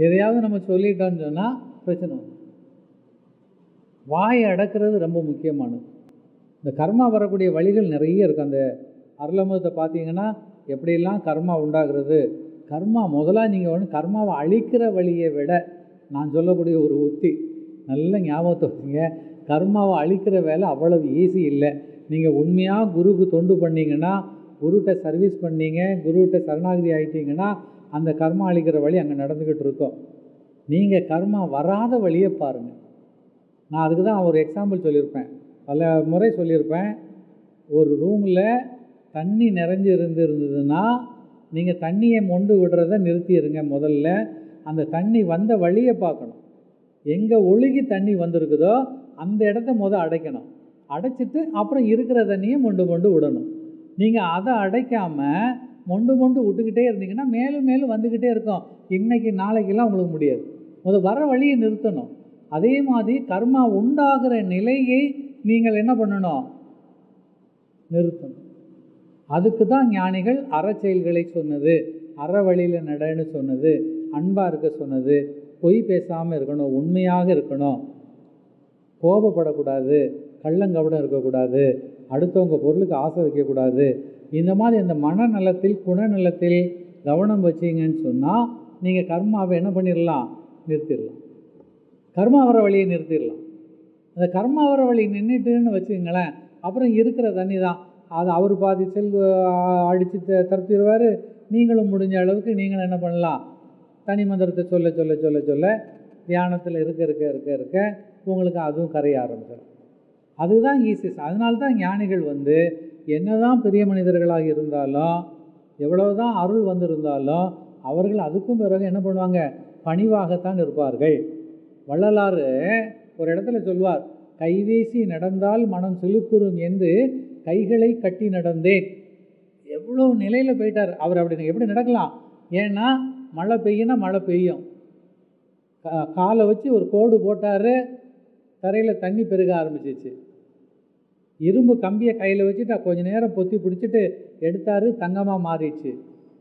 எதையாவது நம்ம சொல்லிட்டோம்னு சொன்னால் பிரச்சனை வரும் வாயை அடக்கிறது ரொம்ப முக்கியமானது இந்த கர்மா வரக்கூடிய வழிகள் நிறைய இருக்குது அந்த அருளமுதத்தை பார்த்தீங்கன்னா எப்படியெல்லாம் கர்மா உண்டாகிறது கர்மா முதலாக நீங்கள் வந்து கர்மாவை அழிக்கிற வழியை விட நான் சொல்லக்கூடிய ஒரு உத்தி நல்ல ஞாபகத்தை வச்சுங்க கர்மாவை அழிக்கிற வேலை அவ்வளவு ஈஸி இல்லை நீங்கள் உண்மையாக குருக்கு தொண்டு பண்ணீங்கன்னா குருகிட்ட சர்வீஸ் பண்ணீங்க குருகிட்ட சரணாகதி ஆயிட்டீங்கன்னா அந்த கர்மா அழிக்கிற வழி அங்கே நடந்துக்கிட்டு இருக்கோம் நீங்கள் கர்மா வராத வழியை பாருங்கள் நான் அதுக்கு தான் ஒரு எக்ஸாம்பிள் சொல்லியிருப்பேன் பல முறை சொல்லியிருப்பேன் ஒரு ரூமில் தண்ணி நிறைஞ்சு இருந்து இருந்ததுன்னா நீங்கள் தண்ணியை மொண்டு விடுறத நிறுத்திடுங்க முதல்ல அந்த தண்ணி வந்த வழியை பார்க்கணும் எங்கே ஒழுகி தண்ணி வந்திருக்குதோ அந்த இடத்த முத அடைக்கணும் அடைச்சிட்டு அப்புறம் இருக்கிற தண்ணியை மொண்டு மொண்டு விடணும் நீங்கள் அதை அடைக்காமல் மொண்டு மொண்டு விட்டுக்கிட்டே இருந்தீங்கன்னா மேலும் மேலும் வந்துக்கிட்டே இருக்கும் இன்னைக்கு நாளைக்கெல்லாம் உங்களுக்கு முடியாது முத வர வழியை நிறுத்தணும் அதே மாதிரி கர்மா உண்டாகிற நிலையை நீங்கள் என்ன பண்ணணும் நிறுத்தணும் அதுக்கு தான் ஞானிகள் அறச்செயல்களை சொன்னது அற வழியில் நடன்னு சொன்னது அன்பாக இருக்க சொன்னது பொய் பேசாமல் இருக்கணும் உண்மையாக இருக்கணும் கோபப்படக்கூடாது கள்ளங்கபடம் இருக்கக்கூடாது அடுத்தவங்க பொருளுக்கு ஆசை வைக்கக்கூடாது இந்த மாதிரி அந்த மனநலத்தில் குணநலத்தில் கவனம் வச்சீங்கன்னு சொன்னால் நீங்கள் கர்மாவை என்ன பண்ணிடலாம் நிறுத்திடலாம் கர்மா வர வழியை நிறுத்திடலாம் அந்த கர்மா வர வழி நின்றுட்டுன்னு வச்சுங்களேன் அப்புறம் இருக்கிற தண்ணி தான் அது அவர் பாதி செல் அடித்து தரப்பிடுவார் நீங்களும் முடிஞ்ச அளவுக்கு நீங்களும் என்ன பண்ணலாம் தனி மந்திரத்தை சொல்ல சொல்ல சொல்ல சொல்ல தியானத்தில் இருக்க இருக்க இருக்க இருக்க உங்களுக்கு அதுவும் கரைய ஆரம்பிச்சிடும் அதுதான் ஈஸி அதனால தான் ஞானிகள் வந்து என்னதான் பெரிய மனிதர்களாக இருந்தாலும் எவ்வளவுதான் அருள் வந்திருந்தாலும் அவர்கள் அதுக்கும் பிறகு என்ன பண்ணுவாங்க பணிவாகத்தான் இருப்பார்கள் வள்ளலாறு ஒரு இடத்துல சொல்வார் கைவீசி நடந்தால் மனம் சிலுக்குறும் என்று கைகளை கட்டி நடந்தேன் எவ்வளோ நிலையில் போயிட்டார் அவர் அப்படி எப்படி நடக்கலாம் ஏன்னா மழை பெய்யுனா மழை பெய்யும் கா- காலை வச்சு ஒரு கோடு போட்டார் தரையில் தண்ணி பெருக ஆரம்பிச்சிச்சு இரும்பு கம்பியை கையில் வச்சுட்டு கொஞ்ச நேரம் பொத்தி பிடிச்சிட்டு எடுத்தார் தங்கமாக மாறிடுச்சு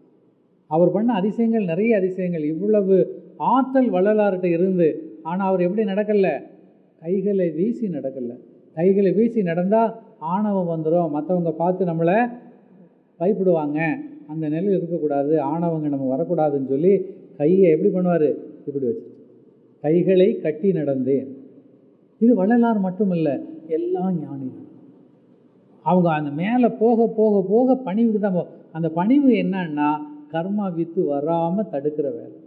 அவர் பண்ண அதிசயங்கள் நிறைய அதிசயங்கள் இவ்வளவு ஆற்றல் வள்ளலார்கிட்ட இருந்து ஆனால் அவர் எப்படி நடக்கல கைகளை வீசி நடக்கல கைகளை வீசி நடந்தால் ஆணவம் வந்துடும் மற்றவங்க பார்த்து நம்மளை பயப்படுவாங்க அந்த நிலையில் இருக்கக்கூடாது ஆணவங்க நம்ம வரக்கூடாதுன்னு சொல்லி கையை எப்படி பண்ணுவார் இப்படி வச்சு கைகளை கட்டி நடந்தேன் இது வள்ளலார் மட்டுமல்ல எல்லா ஞானிகளும் அவங்க அந்த மேலே போக போக போக பணிவுக்கு தான் போ- அந்த பணிவு என்னன்னா கர்மா வித்து வராமல் தடுக்கிற வேலை